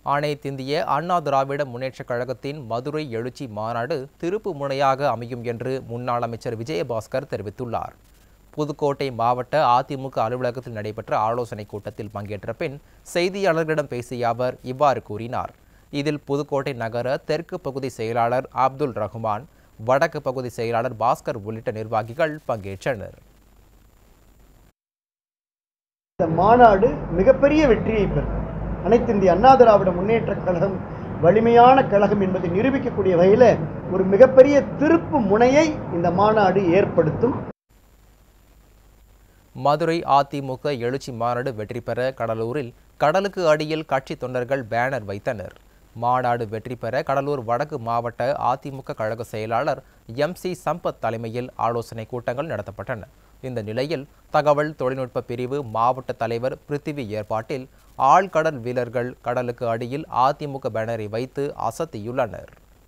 அனைத்திந்திய அண்ணா திராவிட முன்னேற்றக் கழகத்தின் மதுரை எழுச்சி மாநாடு திருப்பு முனையாக அமையும் என்று முன்னாள் அமைச்சர் விஜயபாஸ்கர் தெரிவித்துள்ளார் புதுக்கோட்டை மாவட்ட அதிமுக அலுவலகத்தில் நடைபெற்ற ஆலோசனைக் கூட்டத்தில் பங்கேற்ற பின் செய்தியாளர்களிடம் பேசிய அவர் இவ்வாறு கூறினார் இதில் புதுக்கோட்டை நகர தெற்கு பகுதி செயலாளர் அப்துல் ரஹ்மான் வடக்கு பகுதி செயலாளர் பாஸ்கர் உள்ளிட்ட நிர்வாகிகள் பங்கேற்றனர் இந்த மாநாடு மிகப்பெரிய வெற்றியை பெறும் அனைத்து இந்திய அண்ணா திராவிட முன்னேற்றக் கழகம் வலிமையான கழகம் என்பதை நிரூபிக்கக்கூடிய வகையில் ஒரு மிகப்பெரிய திருப்பு முனையை இந்த மாநாடு ஏற்படுத்தும் மதுரை அதிமுக எழுச்சி மாநாடு வெற்றி பெற கடலூரில் கடலுக்கு அடியில் கட்சி தொண்டர்கள் பேனர் வைத்தனர் மாநாடு வெற்றி பெற கடலூர் வடக்கு மாவட்ட அதிமுக கழக செயலாளர் எம் சி சம்பத் தலைமையில் ஆலோசனை கூட்டங்கள் நடத்தப்பட்டன இந்த நிலையில் தகவல் தொழில்நுட்ப பிரிவு மாவட்ட தலைவர் பிருத்திவி ஏற்பாட்டில் ஆழ்கடல் வீரர்கள் கடலுக்கு அடியில் அதிமுக பேனரை வைத்து அசத்தியுள்ளனர்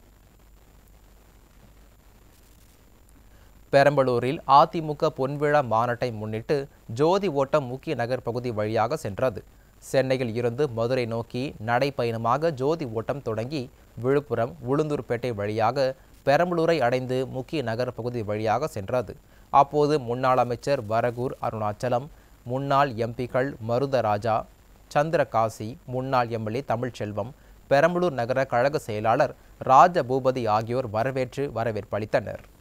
பெரம்பலூரில் அதிமுக பொன்விழா மாநாட்டை முன்னிட்டு ஜோதி ஓட்டம் முக்கிய நகர் பகுதி வழியாக சென்றது சென்னையில் இருந்து மதுரை நோக்கி நடைப்பயணமாக ஜோதி ஓட்டம் தொடங்கி விழுப்புரம் உளுந்தூர்பேட்டை வழியாக பெரம்பலூரை அடைந்து முக்கிய நகர் பகுதி வழியாக சென்றது அப்போது முன்னாள் அமைச்சர் வரகூர் அருணாச்சலம் முன்னாள் எம்பிக்கள் மருதராஜா சந்திரகாசி முன்னாள் எம்எல்ஏ தமிழ்ச்செல்வம் பெரம்பலூர் நகர கழக செயலாளர் ராஜ பூபதி ஆகியோர் வரவேற்று வரவேற்பளித்தனர்